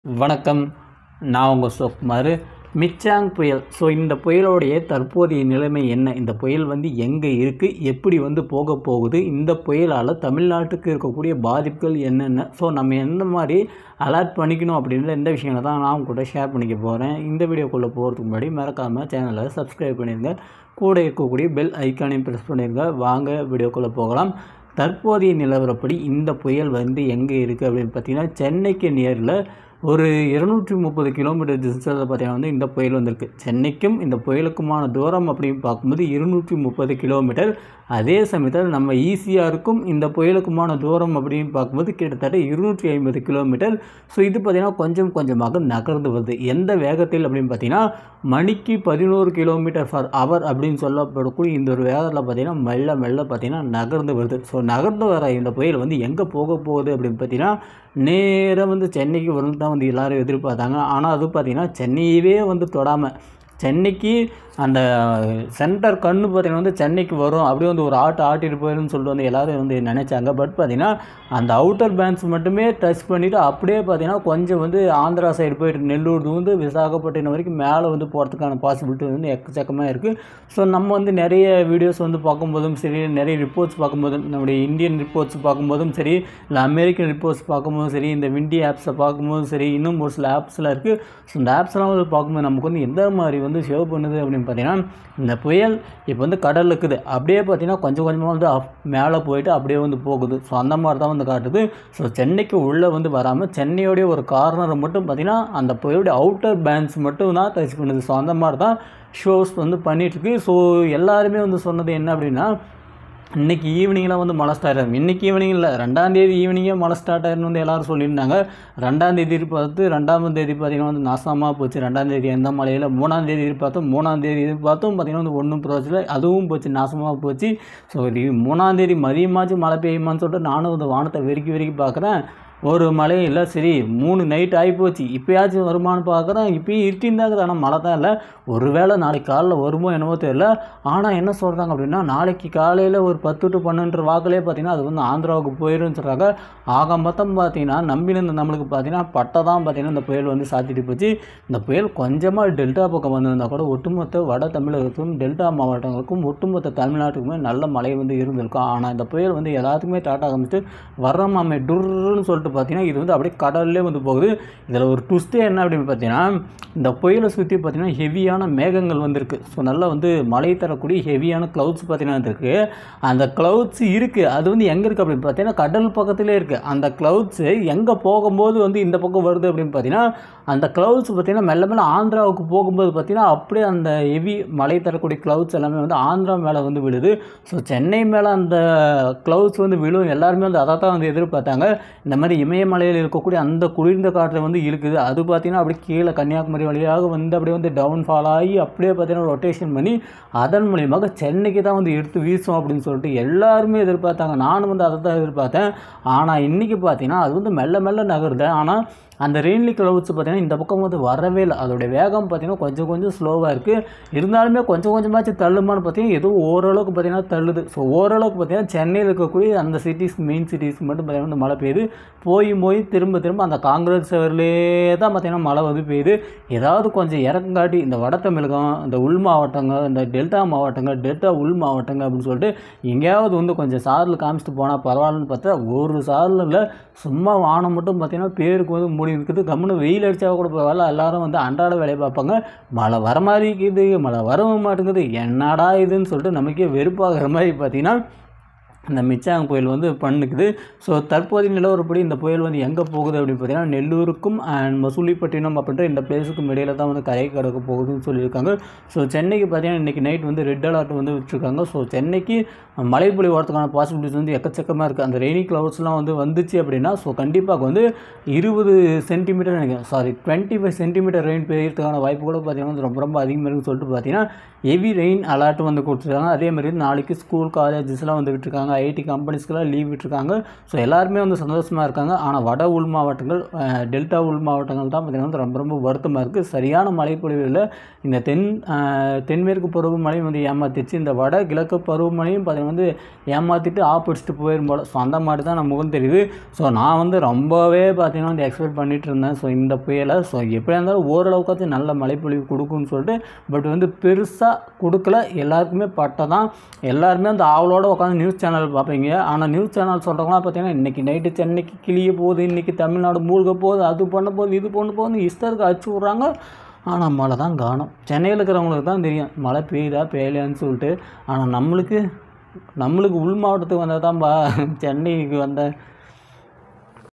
வணக்கம் நான் உங்கள் சுகுமார் மிச்சாங் புயல் ஸோ இந்த புயலோடைய தற்போதைய நிலைமை என்ன இந்த புயல் வந்து எங்கே இருக்குது எப்படி வந்து போக போகுது இந்த புயலால் தமிழ்நாட்டுக்கு இருக்கக்கூடிய பாதிப்புகள் என்னென்ன ஸோ நம்ம எந்த மாதிரி அலர்ட் பண்ணிக்கணும் அப்படின்ற இந்த விஷயங்களை தான் நான் கூட ஷேர் பண்ணிக்க போகிறேன் இந்த வீடியோக்குள்ளே போகிறதுக்கு முன்னாடி மறக்காமல் சேனலை சப்ஸ்கிரைப் பண்ணிடுங்க கூட இருக்கக்கூடிய பெல் ஐக்கானையும் ப்ரெஸ் பண்ணிடுங்க வாங்க வீடியோக்குள்ளே போகலாம் தற்போதைய நிலவரப்படி இந்த புயல் வந்து எங்கே இருக்குது அப்படின்னு பார்த்தீங்கன்னா சென்னைக்கு நியரில் ஒரு இருநூற்றி முப்பது கிலோமீட்டர் டிஸ்டன்ஸில் பார்த்தீங்கன்னா வந்து இந்த புயல் வந்திருக்கு சென்னைக்கும் இந்த புயலுக்குமான தூரம் அப்படின்னு பார்க்கும்போது இருநூற்றி முப்பது கிலோமீட்டர் அதே சமயத்தில் நம்ம ஈஸியாருக்கும் இந்த புயலுக்குமான தூரம் அப்படின்னு பார்க்கும்போது கிட்டத்தட்ட இருநூற்றி ஐம்பது கிலோமீட்டர் ஸோ இது பார்த்திங்கன்னா கொஞ்சம் கொஞ்சமாக நகர்ந்து வருது எந்த வேகத்தில் அப்படின்னு பார்த்தீங்கன்னா மணிக்கு பதினோரு கிலோமீட்டர் ஃபார் அவர் அப்படின்னு சொல்லப்படக்கூடிய இந்த ஒரு வேகத்தில் பார்த்தீங்கன்னா மெல்ல மெல்ல பார்த்தீங்கன்னா நகர்ந்து வருது ஸோ நகர்ந்து வர இந்த புயல் வந்து எங்கே போக போகுது அப்படின்னு பார்த்தீங்கன்னா நேராக வந்து சென்னைக்கு வரும் தான் வந்து எல்லாரும் எதிர்பார்த்தாங்க ஆனால் அது பார்த்திங்கன்னா சென்னையவே வந்து தொடாமல் சென்னைக்கு அந்த சென்டர் கண்ணு பார்த்தீங்கன்னா வந்து சென்னைக்கு வரும் அப்படியே வந்து ஒரு ஆட்டு ஆட்டிட்டு போயிருன்னு சொல்லிட்டு வந்து எல்லோரும் வந்து நினச்சாங்க பட் பார்த்தீங்கன்னா அந்த அவுட்டர் பேண்ட்ஸ் மட்டுமே டச் பண்ணிவிட்டு அப்படியே பார்த்தீங்கன்னா கொஞ்சம் வந்து ஆந்திரா சைடு போயிட்டு நெல்லூர் வந்து விசாகப்பட்டினம் வரைக்கும் மேலே வந்து போகிறதுக்கான பாசிபிலிட்டி வந்து எக்கச்சக்கமாக இருக்குது ஸோ நம்ம வந்து நிறைய வீடியோஸ் வந்து பார்க்கும்போதும் சரி நிறைய ரிப்போர்ட்ஸ் பார்க்கும்போதும் நம்முடைய இந்தியன் ரிப்போர்ட்ஸ் பார்க்கும்போதும் சரி இல்லை அமெரிக்கன் ரிப்போர்ட்ஸ் பார்க்கும்போதும் சரி இந்த விண்டி ஆப்ஸை பார்க்கும்போதும் சரி இன்னும் ஒரு சில ஆப்ஸ்லாம் இருக்குது ஸோ இந்த ஆப்ஸ்லாம் வந்து பார்க்கும்போது நமக்கு வந்து எந்த மாதிரி வந்து ஷேவ் பண்ணுது அப்படின்னு பார்த்தீங்கன்னா இந்த புயல் இப்போ வந்து கடல் இருக்குது அப்படியே பார்த்தீங்கன்னா கொஞ்சம் கொஞ்சமாக வந்து அப் மேலே போயிட்டு அப்படியே வந்து போகுது ஸோ அந்த மாதிரி தான் வந்து காட்டுது ஸோ சென்னைக்கு உள்ளே வந்து வராமல் சென்னையோடைய ஒரு கார்னரை மட்டும் பார்த்தீங்கன்னா அந்த புயலுடைய அவுட்டர் பேண்ட்ஸ் மட்டும் தான் டச் பண்ணுது ஸோ அந்த மாதிரி தான் ஷோஸ் வந்து பண்ணிகிட்ருக்கு ஸோ எல்லாருமே வந்து சொன்னது என்ன அப்படின்னா இன்றைக்கி ஈவினிங்லாம் வந்து மழை ஸ்டார்ட் ஆகும் இன்றைக்கி ஈவினிங் இல்லை ரெண்டாம் தேதி ஈவினிங்கே மழை ஸ்டார்ட் ஆயிருன்னு வந்து எல்லோரும் சொல்லியிருந்தாங்க ரெண்டாம் தேதி பார்த்து ரெண்டாம் தேதி பார்த்திங்கன்னா வந்து நாசமாக போச்சு ரெண்டாம் தேதி எந்த மழையில் மூணாம் தேதி பார்த்தோம் மூணாம் தேதி பார்த்தோம் பார்த்திங்கன்னா வந்து ஒன்றும் பிரச்சனை அதுவும் போச்சு நாசமாக போச்சு ஸோ மூணாம் தேதி மதியமாச்சும் மழை பெய்யுமான்னு சொல்லிட்டு நானும் வந்து வானத்தை வெறுக்கி வெறுக்கி பார்க்குறேன் ஒரு மழையும் இல்லை சரி மூணு நைட் ஆகிப்போச்சு இப்போயாச்சும் வருமானு பார்க்குறேன் இப்போயும் இருட்டின்தாங்க ஆனால் மழை தான் இல்லை ஒரு வேளை நாளைக்கு காலைல வருமோ என்னவோ தெரியல ஆனால் என்ன சொல்கிறாங்க அப்படின்னா நாளைக்கு காலையில் ஒரு பத்து டு பன்னெண்டு வாக்கிலே பார்த்தீங்கன்னா அது வந்து ஆந்திராவுக்கு போயிடும்னு சொல்கிறாங்க ஆக மொத்தம் பார்த்தீங்கன்னா நம்பின நம்மளுக்கு பார்த்தீங்கன்னா பட்டை தான் பார்த்தீங்கன்னா இந்த புயல் வந்து சாத்திட்டு போச்சு இந்த புயல் கொஞ்சமாக டெல்டா பக்கம் வந்திருந்தால் கூட ஒட்டுமொத்த வட தமிழகத்துக்கும் டெல்டா மாவட்டங்களுக்கும் ஒட்டுமொத்த தமிழ்நாட்டுக்குமே நல்ல மழை வந்து இருந்திருக்கும் ஆனால் இந்த புயல் வந்து எல்லாத்துக்குமே டாட்டா காமிச்சிட்டு வர்றமாமே டுர்ன்னு சொல்லிட்டு பார்த்தீங்கன்னா இது வந்து அப்படியே கடல்லே வந்து போகுது இதில் ஒரு ட்விஸ்ட்டே என்ன அப்படின்னு பார்த்தீங்கன்னா இந்த புயலை சுற்றி பார்த்தீங்கன்னா ஹெவியான மேகங்கள் வந்திருக்கு ஸோ நல்லா வந்து மழை தரக்கூடிய ஹெவியான க்ளவுட்ஸ் பார்த்தீங்கன்னா இருக்குது அந்த க்ளவுட்ஸ் இருக்குது அது வந்து எங்கே இருக்குது அப்படின்னு பார்த்தீங்கன்னா கடல் பக்கத்துலேயே இருக்குது அந்த க்ளவுட்ஸு எங்கே போகும்போது வந்து இந்த பக்கம் வருது அப்படின்னு பார்த்தீங்கன்னா அந்த க்ளவுட்ஸ் பார்த்தீங்கன்னா மெல்ல மெல்ல ஆந்திராவுக்கு போகும்போது பார்த்தீங்கன்னா அப்படியே அந்த ஹெவி மழை தரக்கூடிய க்ளவுட்ஸ் எல்லாமே வந்து ஆந்திரா மேலே வந்து விழுது ஸோ சென்னை மேலே அந்த க்ளவுட்ஸ் வந்து விழும் எல்லாருமே வந்து அதை தான் வந்து எதிர்பார்த்தாங்க இந்த மாதிரி இமயமலையில் இருக்கக்கூடிய அந்த குளிர்ந்த காற்று வந்து இருக்குது அது பார்த்தீங்கன்னா அப்படியே கீழே கன்னியாகுமரி வழியாக வந்து அப்படியே வந்து டவுன்ஃபால் ஆகி அப்படியே பார்த்தீங்கன்னா ரொட்டேஷன் பண்ணி அதன் மூலியமாக சென்னைக்கு தான் வந்து எடுத்து வீசும் அப்படின்னு சொல்லிட்டு எல்லாருமே எதிர்பார்த்தாங்க நானும் வந்து அதை தான் எதிர்பார்த்தேன் ஆனால் இன்றைக்கி பார்த்தீங்கன்னா அது வந்து மெல்ல மெல்ல நகருது ஆனால் அந்த ரெயின்லி க்ளவுட்ஸ் பார்த்திங்கன்னா இந்த பக்கம் வந்து வரவே இல்லை அதோடைய வேகம் பார்த்திங்கன்னா கொஞ்சம் கொஞ்சம் ஸ்லோவாக இருக்குது இருந்தாலுமே கொஞ்சம் கொஞ்சமாச்சு தள்ளுமான்னு பார்த்தீங்கன்னா ஏதோ ஓரளவுக்கு பார்த்திங்கன்னா தள்ளுது ஸோ ஓரளவுக்கு பார்த்திங்கன்னா சென்னையில் இருக்கக்கூடிய அந்த சிட்டிஸ் மெயின் சிட்டிஸ்க்கு மட்டும் பார்த்திங்கன்னா வந்து மழை பெய்யுது போய் போய் திரும்ப திரும்ப அந்த காங்கிரஸ் சவர்லேயே தான் பார்த்திங்கன்னா மழை வந்து பெய்யுது ஏதாவது கொஞ்சம் இறக்கங்காட்டி இந்த வட தமிழகம் இந்த உள் மாவட்டங்கள் இந்த டெல்டா மாவட்டங்கள் டெல்டா உள் மாவட்டங்கள் அப்படின்னு சொல்லிட்டு எங்கேயாவது வந்து கொஞ்சம் சாரில் காமிச்சிட்டு போனால் பரவாயில்லன்னு பார்த்தா ஒரு சாரில் இல்லை சும்மா வானம் மட்டும் பார்த்திங்கன்னா பேருக்கு வந்து மூடி இருக்குது கம்முன்னு வெயில் அடித்தா கூட பரவாயில்ல எல்லாரும் வந்து அன்றாட வேலையை பார்ப்பாங்க மழை வர மாதிரி இருக்குது மழை வரவும் மாட்டேங்குது என்னடா இதுன்னு சொல்லிட்டு நமக்கே வெறுப்பாகிற மாதிரி பார்த்திங்கன்னா இந்த மிச்சாங் புயல் வந்து பண்ணுக்குது ஸோ தற்போதைய நிலவரப்படி இந்த புயல் வந்து எங்கே போகுது அப்படின்னு பார்த்தீங்கன்னா நெல்லூருக்கும் அண்ட் மசூலிப்பட்டினம் அப்படின்ற இந்த பிளேஸுக்கும் இடையில தான் வந்து கரை கடக்க போகுதுன்னு சொல்லியிருக்காங்க ஸோ சென்னைக்கு பார்த்தீங்கன்னா இன்றைக்கி நைட் வந்து ரெட் அலர்ட் வந்து விட்டுருக்காங்க ஸோ சென்னைக்கு மழை பொழி வரதுக்கான பாசிபிலிட்டிஸ் வந்து எக்கச்சக்கமாக இருக்குது அந்த ரெய்னி க்ளவுட்ஸ்லாம் வந்து வந்துச்சு அப்படின்னா ஸோ கண்டிப்பாக வந்து இருபது சென்டிமீட்டர் நினைக்கிறேன் sorry twenty five centimetre rain பெய்யறதுக்கான வாய்ப்பு கூட பார்த்தீங்கன்னா வந்து ரொம்ப ரொம்ப அதிகமாக இருக்குன்னு சொல்லிட்டு பார்த்தீங்கன்னா ஹெவி ரெயின் அலர்ட் வந்து கொடுத்துருக்காங்க அதே மாதிரி நாளைக்கு ஸ்கூல் காலேஜஸ்லாம் வந்து விட்டுருக்காங்க விட்டுருக்காங்க ஐடி கம்பெனிஸ்க்கெல்லாம் லீவ் விட்டுருக்காங்க ஸோ எல்லாருமே வந்து சந்தோஷமாக இருக்காங்க ஆனால் வட உள் மாவட்டங்கள் அஹ், டெல்டா உள் மாவட்டங்கள் தான் பார்த்திங்கன்னா வந்து ரொம்ப ரொம்ப வருத்தமாக இருக்குது சரியான மழைப்பொழிவு இல்லை இந்த தென் அஹ், தென்மேற்கு பருவமழையும் வந்து ஏமாத்திடுச்சு இந்த வட கிழக்கு பருவமழையும் பார்த்திங்கன்னா வந்து ஏமாற்றிட்டு ஆப்படிச்சுட்டு போயிடும் போல் ஸோ அந்த மாதிரி தான் நம்ம முகம் தெரியுது ஸோ நான் வந்து ரொம்பவே பார்த்தீங்கன்னா வந்து எக்ஸ்பெக்ட் பண்ணிட்டு இருந்தேன் ஸோ இந்த புயலை ஸோ எப்படியா இருந்தாலும் ஓரளவுக்காச்சும் நல்ல மழைப்பொழிவு கொடுக்கும்னு சொல்லிட்டு பட் வந்து பெருசாக கொடுக்கல எல்லாருக்குமே பட்டதான் எல்லாருமே அந்த ஆவலோட உட்காந்து நியூஸ் சேனல் பார்ப்பீங்க ஆனால் நியூஸ் சேனல் சொல்கிறவங்களாம் பார்த்தீங்கன்னா இன்றைக்கி நைட்டு சென்னைக்கு கிளிய போகுது இன்றைக்கி தமிழ்நாடு மூழ்க போகுது அது பண்ண போகுது இது பண்ண போகுது இஷ்டத்துக்கு அடிச்சு விட்றாங்க ஆனால் மழை தான் காணும் சென்னையில் இருக்கிறவங்களுக்கு தான் தெரியும் மழை பெய்யுதா பெய்யலையான்னு சொல்லிட்டு ஆனால் நம்மளுக்கு நம்மளுக்கு உள் மாவட்டத்துக்கு வந்தால் தான்ப்பா சென்னைக்கு வந்த